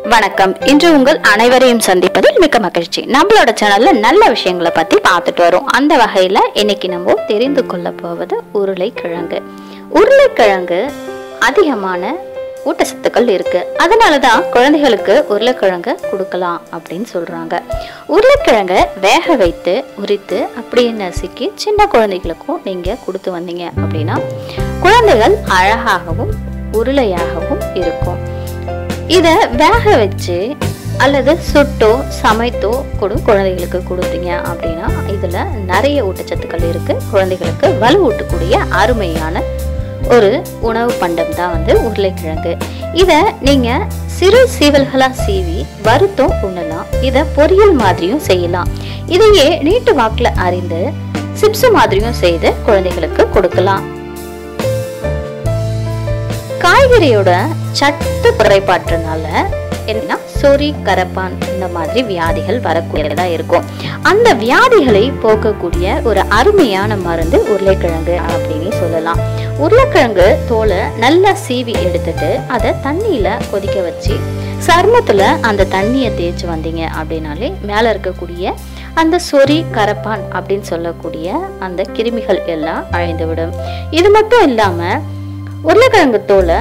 வணக்கம் இன்று உங்கள் அனைவரையும் சந்திப்பதில் மிக்க மகிழ்ச்சி நம்மளோட சேனல்ல நல்ல விஷயங்களை பத்தி பார்த்துட்டு வரோம் அந்த வகையில இன்னைக்கு நம்ம தெரிந்து கொள்ள போவது உருளைக்கிழங்கு உருளைக்கிழங்கு அதிகமான ஊட்டச்சத்துக்கள் இருக்கு அதனாலதான் குழந்தைகளுக்கு உருளைக்கிழங்கு கொடுக்கலாம் அப்படின்னு சொல்றாங்க உருளைக்கிழங்கை வேக வைத்து உரித்து அப்படியே நசுக்கி சின்ன குழந்தைகளுக்கும் நீங்க கொடுத்து வந்தீங்க அப்படின்னா குழந்தைகள் அழகாகவும் உருளையாகவும் இருக்கும் இதை வேக வச்சு அல்லது சுட்டோ சமைத்தோ கூட குழந்தைகளுக்கு கொடுத்தீங்க அப்படின்னா இதில் நிறைய ஊட்டச்சத்துக்கள் இருக்கு குழந்தைகளுக்கு வலுவூட்டக்கூடிய அருமையான ஒரு உணவு பண்டம் தான் வந்து உருளைக்கிழங்கு இதை நீங்கள் சிறு சீவல்களாக சீவி வறுத்தும் உண்ணலாம் இதை பொரியல் மாதிரியும் செய்யலாம் இதையே நீட்டு வாக்கில் அறிந்து சிப்ஸ் மாதிரியும் செய்து குழந்தைகளுக்கு கொடுக்கலாம் காய்கறியோட சத்து குறைபாட்டுனால என்ன சொறி கரப்பான் இந்த மாதிரி வியாதிகள் வரக்கூடியதா இருக்கும் அந்த வியாதிகளை போக்கக்கூடிய ஒரு அருமையான மருந்து உருளைக்கிழங்கு அப்படின்னு சொல்லலாம் உருளைக்கிழங்கு தோலை நல்லா சீவி எடுத்துட்டு அதை தண்ணியில கொதிக்க வச்சு சர்மத்துல அந்த தண்ணியை தேய்ச்சி வந்தீங்க அப்படின்னாலே மேல இருக்கக்கூடிய அந்த சொறி கரப்பான் அப்படின்னு சொல்லக்கூடிய அந்த கிருமிகள் எல்லாம் அழிந்துவிடும் இது மட்டும் இல்லாம உருளைக்கிழங்கு தோலை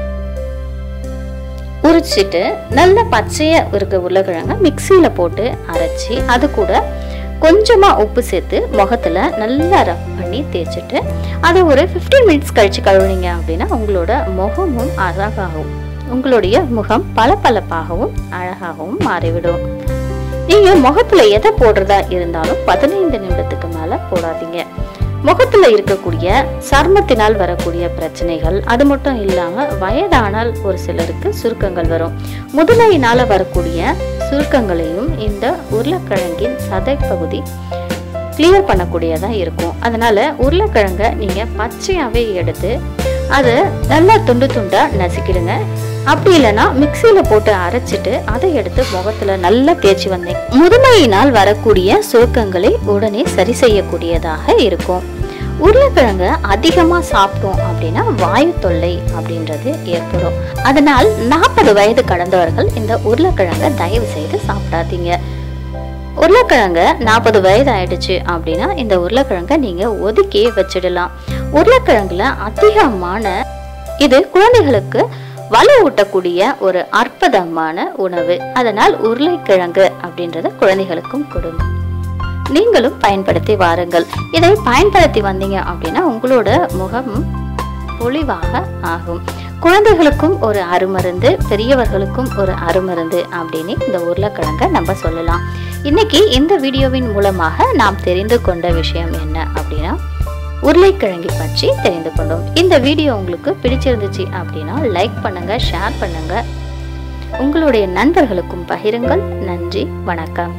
உரிச்சிட்டு நல்ல பச்சையா இருக்க உருளைக்கிழங்க மிக்சியில போட்டு அரைச்சி அது கூட கொஞ்சமா உப்பு சேர்த்து முகத்துல நல்லா ரப் பண்ணி தேய்ச்சிட்டு அதை ஒரு 15 மினிட்ஸ் கழிச்சு கழுவுனீங்க அப்படின்னா உங்களோட முகமும் அழகாகவும் உங்களுடைய முகம் பளபளப்பாகவும் அழகாகவும் மாறிவிடும் நீங்க முகத்துல எதை போடுறதா இருந்தாலும் பதினைந்து நிமிடத்துக்கு மேல போடாதீங்க முகத்துல இருக்கக்கூடிய சர்மத்தினால் வரக்கூடிய பிரச்சனைகள் அது மட்டும் இல்லாம வயதானால் ஒரு சிலருக்கு சுருக்கங்கள் வரும் முதுமையினால வரக்கூடிய சுருக்கங்களையும் இந்த உருளைக்கிழங்கின் சதை பகுதி கிளியர் பண்ணக்கூடியதா இருக்கும் அதனால உருளைக்கிழங்க நீங்க பச்சையாவே எடுத்து அதை நல்லா துண்டு துண்டா நசுக்கிடுங்க அப்படி இல்லைன்னா மிக்சியில போட்டு அரைச்சிட்டு அதை எடுத்து முகத்துல நல்லா தேய்ச்சி வந்தேன் முதுமையினால் வரக்கூடிய சுருக்கங்களை உடனே சரி செய்யக்கூடியதாக இருக்கும் உருளைக்கிழங்கு அதிகமா சாப்பிட்டோம் அப்படின்னா வாயு தொல்லை அப்படின்றது ஏற்படும் அதனால் நாற்பது வயது கடந்தவர்கள் இந்த உருளைக்கிழங்கை தயவு செய்து சாப்பிடாதீங்க உருளைக்கிழங்க நாற்பது வயது ஆயிடுச்சு அப்படின்னா இந்த உருளைக்கிழங்க நீங்க ஒதுக்கி வச்சிடலாம் உருளைக்கிழங்குல அதிகமான இது குழந்தைகளுக்கு வலு ஊட்டக்கூடிய ஒரு அற்புதமான உணவு அதனால் உருளைக்கிழங்கு அப்படின்றத குழந்தைகளுக்கும் கொடுங்க நீங்களும் பயன்படுத்தி வாருங்கள் இதை பயன்படுத்தி வந்தீங்க அப்படின்னா உங்களோட முகம் பொலிவாக ஆகும் குழந்தைகளுக்கும் ஒரு அருமருந்து பெரியவர்களுக்கும் ஒரு அருமருந்து அப்படின்னு இந்த உருளைக்கிழங்க நம்ம சொல்லலாம் இன்னைக்கு இந்த வீடியோவின் மூலமாக நாம் தெரிந்து கொண்ட விஷயம் என்ன அப்படின்னா உருளைக்கிழங்கை பற்றி தெரிந்து கொண்டோம் இந்த வீடியோ உங்களுக்கு பிடிச்சிருந்துச்சு அப்படின்னா லைக் பண்ணுங்க ஷேர் பண்ணுங்க உங்களுடைய நண்பர்களுக்கும் பகிருங்கள் நன்றி வணக்கம்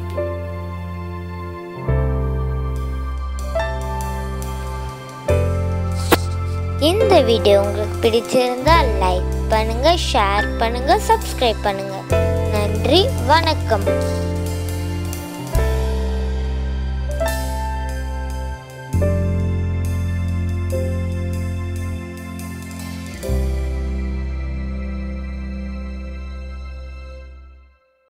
இந்த வீடியோ உங்களுக்கு பிடிச்சிருந்தா லைக் பண்ணுங்க ஷேர் பண்ணுங்க சப்ஸ்கிரைப் பண்ணுங்க நன்றி வணக்கம்